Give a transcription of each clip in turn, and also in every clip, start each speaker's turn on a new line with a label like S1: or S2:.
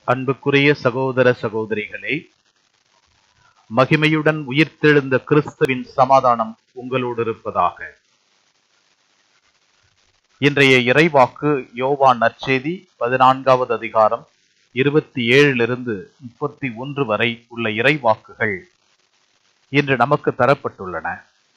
S1: அன்புக்குரிய சகோதர சகோதரிகளே மகிமையுடன் உயிர்த்தெழுந்த கிறிஸ்துவின் சமாதானம் உங்களோடு இருப்பதாக இன்றைய இறைவாக்கு யோவான் நற்செய்தி பதினான்காவது அதிகாரம் இருபத்தி ஏழிலிருந்து முப்பத்தி ஒன்று வரை உள்ள இறைவாக்குகள் இன்று நமக்கு தரப்பட்டுள்ளன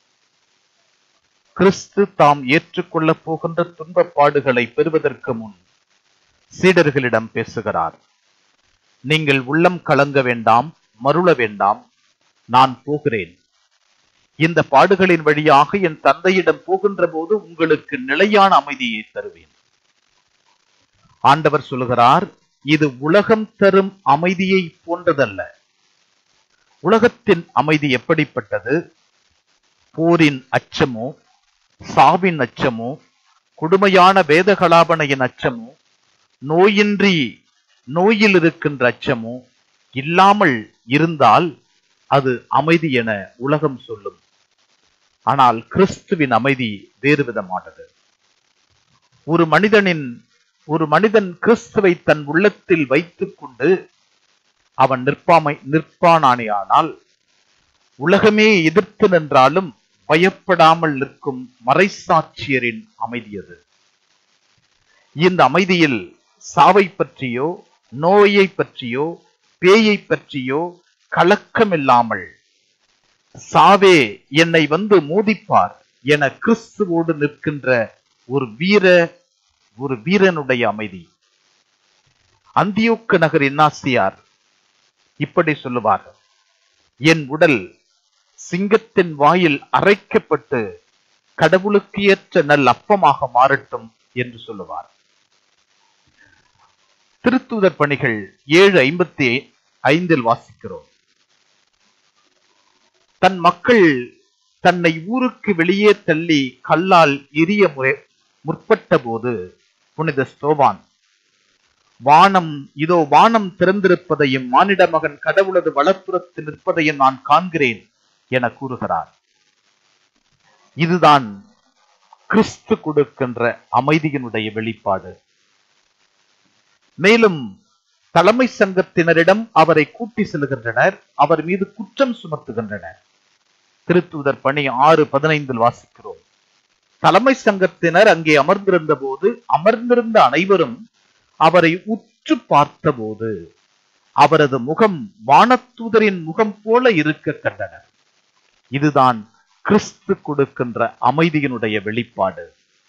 S1: கிறிஸ்து தாம் ஏற்றுக்கொள்ளப் போகின்ற துன்பப்பாடுகளை பெறுவதற்கு முன் சீடர்களிடம் பேசுகிறார் நீங்கள் உள்ளம் கலங்க வேண்டாம் மருள வேண்டாம் நான் போகிறேன் இந்த பாடுகளின் வழியாக என் தந்தையிடம் போகின்ற போது உங்களுக்கு நிலையான அமைதியை தருவேன் ஆண்டவர் சொல்கிறார் இது உலகம் தரும் அமைதியை போன்றதல்ல உலகத்தின் அமைதி எப்படிப்பட்டது போரின் அச்சமோ சாவின் அச்சமோ கொடுமையான வேதகலாபனையின் அச்சமோ நோயின்றி நோயில் இருக்கின்ற அச்சமோ இல்லாமல் இருந்தால் அது அமைதி என உலகம் சொல்லும் ஆனால் கிறிஸ்துவின் அமைதி வேறு விதமானது ஒரு மனிதனின் ஒரு மனிதன் கிறிஸ்துவை தன் உள்ளத்தில் வைத்துக் கொண்டு அவன் நிற்பாமை நிற்பானானேயானால் உலகமே எதிர்த்து நின்றாலும் பயப்படாமல் நிற்கும் மறைசாட்சியரின் அமைதி அது இந்த அமைதியில் சாவை பற்றியோ நோயை பற்றியோ பேயை பற்றியோ கலக்கமில்லாமல் சாவே என்னை வந்து மோதிப்பார் என கிறிஸ்துவோடு நிற்கின்ற ஒரு வீர ஒரு வீரனுடைய அமைதி அந்தியோக்கு நகர் இன்னாசியார் இப்படி சொல்லுவார் என் உடல் சிங்கத்தின் வாயில் அரைக்கப்பட்டு கடவுளுக்கு ஏற்ற நல் அப்பமாக மாறட்டும் என்று சொல்லுவார் திருத்தூதர் பணிகள் ஏழு ஐம்பத்தி ஐந்தில் வாசிக்கிறோம் தன் மக்கள் தன்னை ஊருக்கு வெளியே தள்ளி கல்லால் எரிய முறை முற்பட்ட போது புனித ஸ்தோவான் வானம் இதோ வானம் திறந்திருப்பதையும் மானிட மகன் கடவுளது வளப்புறத்தில் நிற்பதையும் நான் காண்கிறேன் என கூறுகிறார் இதுதான் கிறிஸ்து கொடுக்கின்ற அமைதியினுடைய வெளிப்பாடு மேலும் தலைமை சங்கத்தினரிடம் அவரை கூட்டி செல்கின்றனர் அவர் மீது குற்றம் சுமத்துகின்றனர் திருத்தூதர் பணி ஆறு பதினைந்தில் வாசிக்கிறோம் தலைமை சங்கத்தினர் அங்கே அமர்ந்திருந்த போது அமர்ந்திருந்த அனைவரும் அவரை உற்று பார்த்தபோது அவரது முகம் வானத்தூதரின் முகம் போல இருக்க கண்டனர் இதுதான் கிறிஸ்து கொடுக்கின்ற அமைதியினுடைய வெளிப்பாடு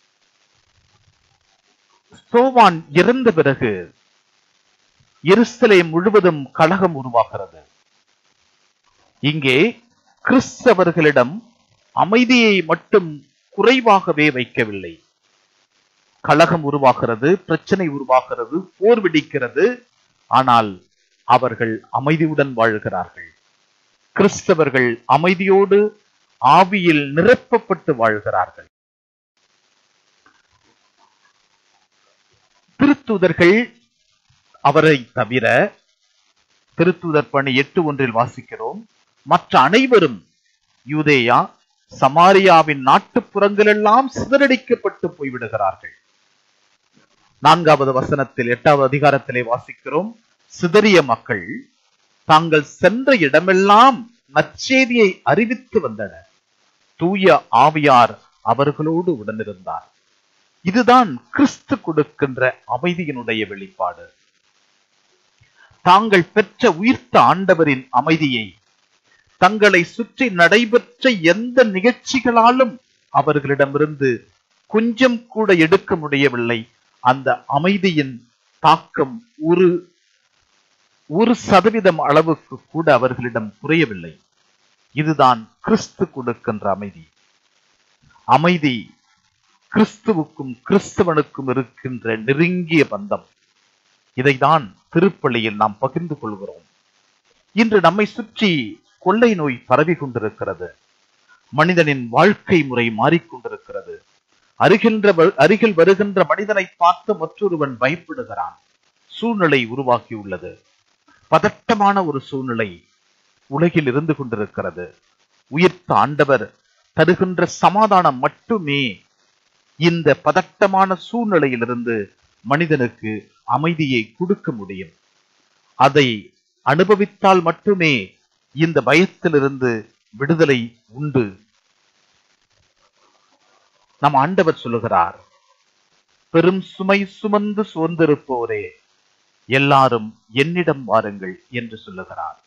S1: சோவான் இறந்த பிறகு எருசலேம் முழுவதும் கழகம் உருவாகிறது இங்கே கிறிஸ்தவர்களிடம் அமைதியை மட்டும் குறைவாகவே வைக்கவில்லை கழகம் உருவாகிறது பிரச்சனை உருவாகிறது போர் வெடிக்கிறது ஆனால் அவர்கள் அமைதியுடன் வாழ்கிறார்கள் கிறிஸ்தவர்கள் அமைதியோடு ஆவியில் நிரப்பப்பட்டு வாழ்கிறார்கள் திருத்தூதர்கள் அவரை தவிர திருத்தூதர் பணி எட்டு ஒன்றில் வாசிக்கிறோம் மற்ற அனைவரும் யூதேயா சமாரியாவின் நாட்டுப்புறங்களெல்லாம் சிதறடிக்கப்பட்டு போய்விடுகிறார்கள் நான்காவது வசனத்தில் எட்டாவது அதிகாரத்திலே வாசிக்கிறோம் சிதறிய மக்கள் தாங்கள் சென்ற இடமெல்லாம் நற்செய்தியை அறிவித்து வந்தனர் தூய ஆவியார் அவர்களோடு உடனிருந்தார் இதுதான் கிறிஸ்து கொடுக்கின்ற அமைதியினுடைய வெளிப்பாடு தாங்கள் பெற்ற உயிர்த்த ஆண்டவரின் அமைதியை தங்களை சுற்றி நடைபெற்ற எந்த நிகழ்ச்சிகளாலும் அவர்களிடமிருந்து கொஞ்சம் கூட எடுக்க முடியவில்லை அந்த அமைதியின் தாக்கம் ஒரு ஒரு சதவீதம் அளவுக்கு கூட அவர்களிடம் குறையவில்லை இதுதான் கிறிஸ்து கொடுக்கின்ற அமைதி அமைதி கிறிஸ்துவுக்கும் கிறிஸ்தவனுக்கும் இருக்கின்ற நெருங்கிய பந்தம் இதைதான் திருப்பள்ளியில் நாம் பகிர்ந்து கொள்கிறோம் இன்று நம்மை சுற்றி கொள்ளை நோய் பரவி கொண்டிருக்கிறது மனிதனின் வாழ்க்கை முறை மாறிக்கொண்டிருக்கிறது அருகின்ற அருகில் வருகின்ற மனிதனை பார்த்து மற்றொருவன் பயப்படுகிறான் சூழ்நிலை உருவாக்கியுள்ளது பதட்டமான ஒரு சூழ்நிலை உலகில் இருந்து கொண்டிருக்கிறது உயிர்த்த ஆண்டவர் தருகின்ற சமாதானம் மட்டுமே இந்த பதட்டமான சூழ்நிலையிலிருந்து மனிதனுக்கு அமைதியை கொடுக்க முடியும் அதை அனுபவித்தால் மட்டுமே இந்த பயத்திலிருந்து விடுதலை உண்டு நம் ஆண்டவர் சொல்லுகிறார் பெரும் சுமை சுமந்து சோர்ந்திருப்போரே எல்லாரும் என்னிடம் வாருங்கள் என்று சொல்லுகிறார்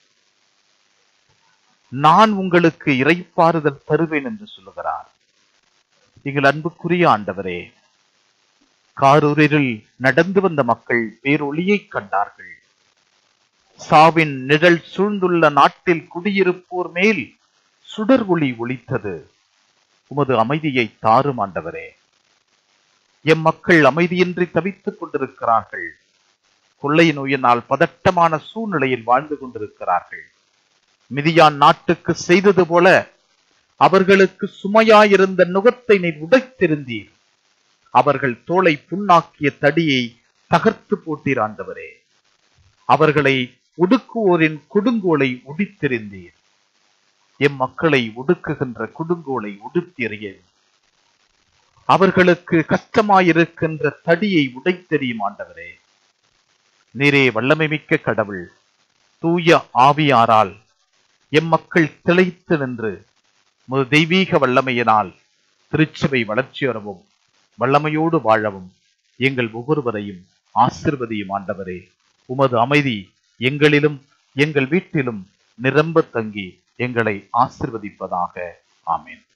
S1: நான் உங்களுக்கு இறைப்பாறுதல் தருவேன் என்று சொல்லுகிறார் எங்கள் அன்புக்குரிய ஆண்டவரே காரூரில் நடந்து வந்த மக்கள் பேரொளியை கண்டார்கள் சாவின் நிழல் சூழ்ந்துள்ள நாட்டில் குடியிருப்போர் மேல் சுடர் ஒளி ஒளித்தது உமது அமைதியை தாரும் ஆண்டவரே எம் மக்கள் அமைதியின்றி தவித்துக் கொண்டிருக்கிறார்கள் கொள்ளை நோயினால் பதட்டமான சூழ்நிலையில் வாழ்ந்து கொண்டிருக்கிறார்கள் மிதியான் நாட்டுக்கு செய்தது போல அவர்களுக்கு சுமையாயிருந்த நுகத்தை நீர் உடைத்திருந்தீர் அவர்கள் தோலை புண்ணாக்கிய தடியை தகர்த்து போட்டீர் ஆண்டவரே அவர்களை ஒடுக்குவோரின் கொடுங்கோலை உடித்தெறிந்தீர் எம் மக்களை ஒடுக்குகின்ற கொடுங்கோலை உடுத்தெறியேன் அவர்களுக்கு கஷ்டமாயிருக்கின்ற தடியை உடைத்தெறியும் ஆண்டவரே நீரே வல்லமை மிக்க கடவுள் தூய ஆவியாரால் எம் மக்கள் திளைத்து நின்று முது தெய்வீக வல்லமையினால் திருச்சபை வளர்ச்சியுறவும் வல்லமையோடு வாழவும் எங்கள் ஒவ்வொருவரையும் ஆசிர்வதியும் ஆண்டவரே உமது அமைதி எங்களிலும் எங்கள் வீட்டிலும் நிரம்ப தங்கி எங்களை ஆசிர்வதிப்பதாக ஆமேன்